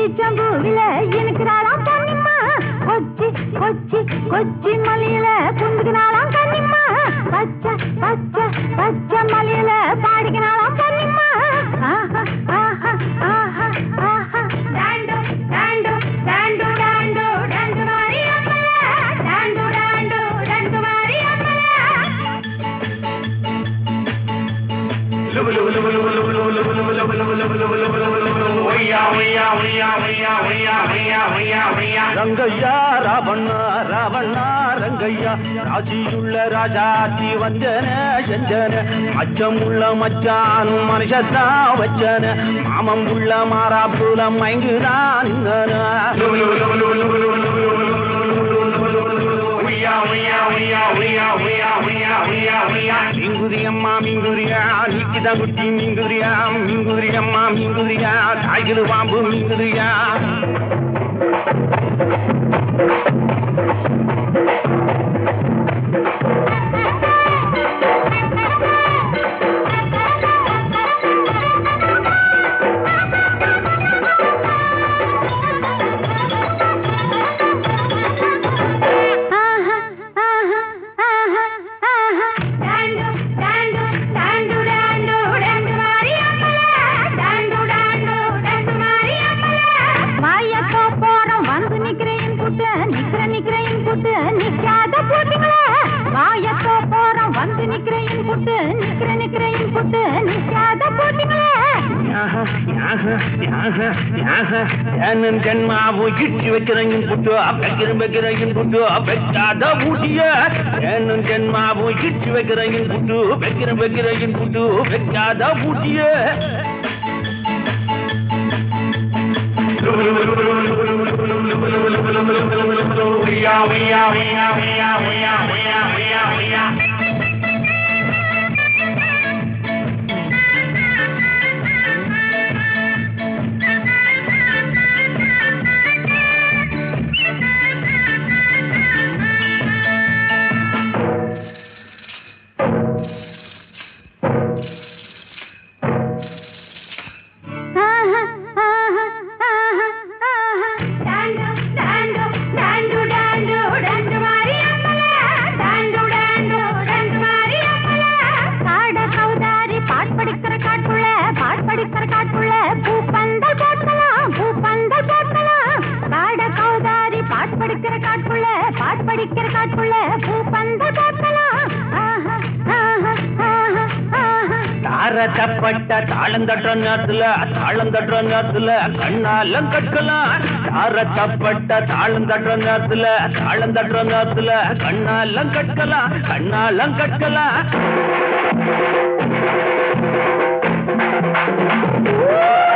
ஈச்சம்பூவில இனுக்குறாளாம் பொன்னிம்மா கொச்சி கொச்சி கொச்சி மலையில குந்துக்குனாளாம் கன்னிம்மா பச்சை பச்சை பச்சை மலையில பாடிக்கினாளாம் பொன்னிம்மா ஆஹா ஆஹா ஆஹா ஆஹா டாண்டு டாண்டு டாண்டு டாண்டு டாண்டு மாரி அம்மல டாண்டு டாண்டு டாண்டு மாரி அம்மல ரங்கையா ராவண்ண ராவண்ண ரங்கையா ராசியுள்ள ராஜாத்தி வந்தன செஞ்சன அச்சமுள்ள மச்சானும் மனுஷத்தா வச்சன மாமம் உள்ள மாறாப்புல மயங்குதான் மிங்குதியம்மா மிங்குதியா நீக்கிதான் குட்டி மிங்குதியா மிங்குதியம்மா மிங்குதியா காய்கறி பாம்பு மிங்குதியா ஆஹா ஆஹா ஆஹா ஆஹா டாண்டு டாண்டு டாண்டு டாண்டு டாண்டு மாரி அம்மல டாண்டு டாண்டு டாண்டு மாரி அம்மல வாயக்கோ போறோம் வந்து நிக்கிறேன் புட்டு நிக்கிற நிக்கிறேன் புட்டு நிக்காத போட்டுங்களே வாயக்கோ போறோம் வந்து நிக்கிறேன் புட்டு நிக்கிற நிக்கிறேன் புட்டு நிக்காத போட்டுங்களே ஏனன் ஜன்மாவு இட்டு வைக்கிறேன் புட்டு வைக்கிறேன் வைக்கிறேன் புட்டு வைக்காத பூட்டிய ஏனன் ஜன்மாவு இட்டு வைக்கிறேன் புட்டு வைக்கிறேன் வைக்கிறேன் புட்டு வைக்காத பூட்டிய ஆஹா ஆஹா ஆஹா ஆஹா டாண்டு டாண்டு டாண்டு டாண்டு டாண்டு மாரி அம்மல டாண்டு டாண்டு டாண்டு மாரி அம்மல காட கௌதாரி பாட் படிக்கிற காட்டுள்ள பாட் படிக்கிற காட்டுள்ள பூ பந்தல் போட்டலாம் பூ பந்தல் போட்டலாம் காட கௌதாரி பாட் படிக்கிற காட்டுள்ள பாட் படிக்கிற காட்டுள்ள பூ பந்தல் போட்டலாம் ஆஹா ஆஹா ஆஹா ஆஹா தாரத்தப்பட்ட தாளந்தட்டுற நேரத்துல தாளந்தட்டுற நேரத்துல கண்ணாலம் கற்கலாம் தாரத்தப்பட்ட தாளந்தட்டுற நேரத்துல தாளந்தட்டுற நேரத்துல கண்ணாலம் கற்கலாம் கண்ணாலம் கற்கலாம்